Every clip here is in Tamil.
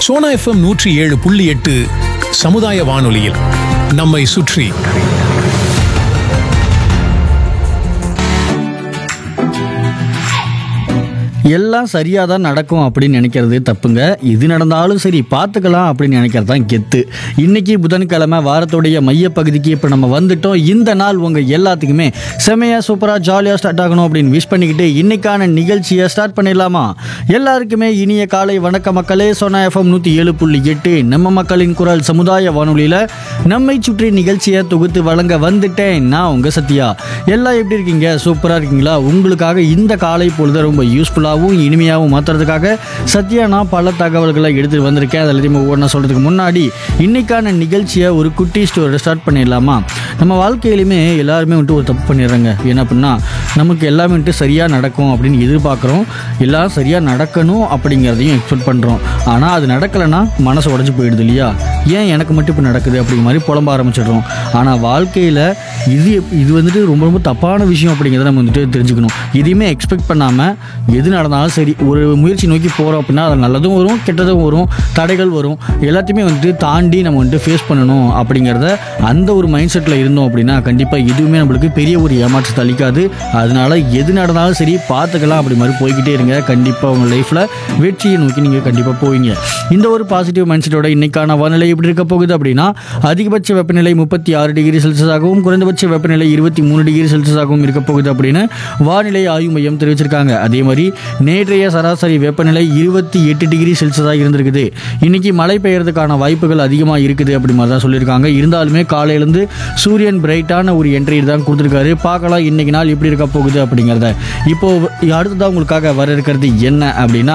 சோனா எஃப்எம் நூற்றி ஏழு புள்ளி எட்டு சமுதாய வானொலியில் நம்மை சுற்றி எல்லாம் சரியாக தான் நடக்கும் அப்படின்னு நினைக்கிறது தப்புங்க இது நடந்தாலும் சரி பார்த்துக்கலாம் அப்படின்னு நினைக்கிறது தான் கெத்து இன்னைக்கு புதன்கிழமை வாரத்துடைய மையப்பகுதிக்கு இப்போ நம்ம வந்துட்டோம் இந்த நாள் உங்கள் எல்லாத்துக்குமே செமையாக சூப்பராக ஜாலியாக ஸ்டார்ட் ஆகணும் அப்படின்னு விஷ் பண்ணிக்கிட்டு இன்னைக்கான நிகழ்ச்சியை ஸ்டார்ட் பண்ணிடலாமா எல்லாருக்குமே இனிய காலை வணக்க மக்களே சோனா எஃப்எம் நூற்றி ஏழு புள்ளி எட்டு நம்ம மக்களின் குரல் சமுதாய வானொலியில் நம்மை சுற்றி நிகழ்ச்சியை தொகுத்து வழங்க வந்துட்டேன் நான் உங்கள் சத்யா எல்லாம் எப்படி இருக்கீங்க சூப்பராக இருக்கீங்களா உங்களுக்காக இந்த காலை பொழுது ரொம்ப யூஸ்ஃபுல்லாகவும் இனிமையாகவும் மாற்றுறதுக்காக சத்யா நான் பல தகவல்களை எடுத்துகிட்டு வந்திருக்கேன் அதில் எல்லாத்தையும் ஒவ்வொன்றா சொல்கிறதுக்கு முன்னாடி இன்னைக்கான நிகழ்ச்சியை ஒரு குட்டி ஸ்டோரி ஸ்டார்ட் பண்ணிடலாமா நம்ம வாழ்க்கையிலுமே எல்லாருமே வந்துட்டு ஒரு தப்பு பண்ணிடுறாங்க என்ன அப்படின்னா நமக்கு எல்லாமே வந்துட்டு சரியாக நடக்கும் அப்படின்னு எதிர்பார்க்குறோம் எல்லாம் சரியாக நடக்கணும் அப்படிங்கிறதையும் எக்ஸ்பெக்ட் பண்ணுறோம் ஆனால் அது நடக்கலைன்னா மனசு உடஞ்சி போயிடுது இல்லையா ஏன் எனக்கு மட்டும் இப்போ நடக்குது அப்படிங்கிற மாதிரி புலம்ப ஆரம்பிச்சிடுறோம் ஆனால் வாழ்க்கையில் இது இது வந்துட்டு ரொம்ப ரொம்ப தப்பான விஷயம் அப்படிங்கிறத நம்ம வந்துட்டு தெரிஞ்சுக்கணும் எதையுமே எக்ஸ்பெக்ட் பண்ணாமல் எது நடந்தாலும் சரி ஒரு முயற்சி நோக்கி போகிறோம் அப்படின்னா அது நல்லதும் வரும் கெட்டதும் வரும் தடைகள் வரும் எல்லாத்தையுமே வந்துட்டு தாண்டி நம்ம வந்துட்டு ஃபேஸ் பண்ணணும் அப்படிங்கிறத அந்த ஒரு மைண்ட் செட்டில் இருந்தோம் அப்படின்னா கண்டிப்பாக எதுவுமே நம்மளுக்கு பெரிய ஒரு ஏமாற்றத்தை அளிக்காது அதனால எது நடந்தாலும் சரி பார்த்துக்கலாம் அப்படி மாதிரி போய்கிட்டே இருங்க கண்டிப்பாக உங்கள் லைஃப்பில் வெற்றியை நோக்கி நீங்கள் கண்டிப்பாக போவீங்க இந்த ஒரு பாசிட்டிவ் மைண்ட் செட்டோட இன்னைக்கான வானிலை எப்படி இருக்க போகுது அப்படின்னா அதிகபட்ச வெப்பநிலை முப்பத்தி ஆறு டிகிரி செல்சியஸாகவும் குறைந்தபட்ச வெப்பநிலை இருபத்தி மூணு டிகிரி செல்சியஸாகவும் இருக்க போகுது அப்படின்னு வானிலை ஆய்வு மையம் தெரிவிச்சிருக்காங்க அதே மாதிரி நேற்றைய சராசரி வெப்பநிலை இருபத்தி எட்டு டிகிரி செல்சியஸாக இருந்திருக்குது இன்னைக்கு மழை பெய்யறதுக்கான வாய்ப்புகள் அதிகமாக இருக்குது அப்படி மாதிரி தான் சொல்லியிருக்காங்க இருந்தாலுமே காலையிலேருந்து சூரியன் பிரைட்டான ஒரு என்ட்ரி தான் கொடுத்துருக்காரு பார்க்கலாம் இன்னைக்கு நாள் எப்படி இருக்க போகுது அப்படிங்கிறத இப்போ அடுத்ததாக உங்களுக்காக வர இருக்கிறது என்ன அப்படின்னா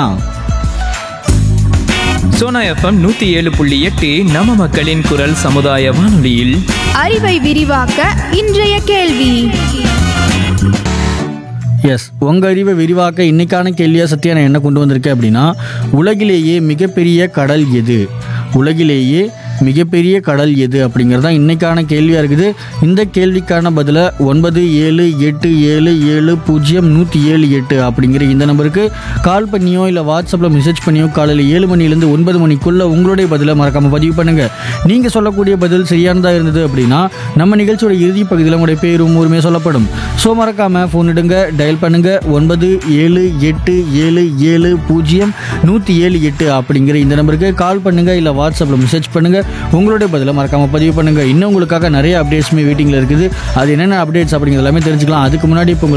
சோனா எஃப்எம் நூத்தி ஏழு புள்ளி எட்டு நம்ம மக்களின் குரல் சமுதாய வானொலியில் அறிவை விரிவாக்க இன்றைய கேள்வி எஸ் உங்கள் அறிவை விரிவாக்க இன்னைக்கான கேள்வியாக சத்யா நான் என்ன கொண்டு வந்திருக்கேன் அப்படின்னா உலகிலேயே மிகப்பெரிய கடல் எது உலகிலேயே மிகப்பெரிய கடல் எது அப்படிங்கிறது தான் இன்னைக்கான கேள்வியாக இருக்குது இந்த கேள்விக்கான பதிலை ஒன்பது ஏழு எட்டு ஏழு ஏழு பூஜ்ஜியம் நூற்றி ஏழு எட்டு அப்படிங்கிற இந்த நம்பருக்கு கால் பண்ணியோ இல்லை வாட்ஸ்அப்பில் மெசேஜ் பண்ணியோ காலையில் ஏழு மணிலேருந்து ஒன்பது மணிக்குள்ளே உங்களுடைய பதிலை மறக்காமல் பதிவு பண்ணுங்கள் நீங்கள் சொல்லக்கூடிய பதில் சரியானதாக இருந்தது அப்படின்னா நம்ம நிகழ்ச்சியோட இறுதி பகுதியில் உங்களுடைய பேரும் ஊருமே சொல்லப்படும் ஸோ மறக்காமல் ஃபோன் எடுங்க டயல் பண்ணுங்க ஒன்பது ஏழு எட்டு ஏழு ஏழு பூஜ்ஜியம் நூற்றி ஏழு எட்டு அப்படிங்கிற இந்த நம்பருக்கு கால் பண்ணுங்க இல்லை வாட்ஸ்அப்பில் மெசேஜ் பண்ணுங்க உங்களுடைய பதிலை மறக்காமல் பதிவு பண்ணுங்க இன்னும் உங்களுக்காக நிறைய அப்டேட்ஸுமே வெயிட்டிங்கில் இருக்குது அது என்னென்ன அப்டேட்ஸ் அப்படிங்கிறது எல்லாமே தெரிஞ்சுக்கலாம் அதுக்கு முன்னாடி இப்போ உங்களுக்கு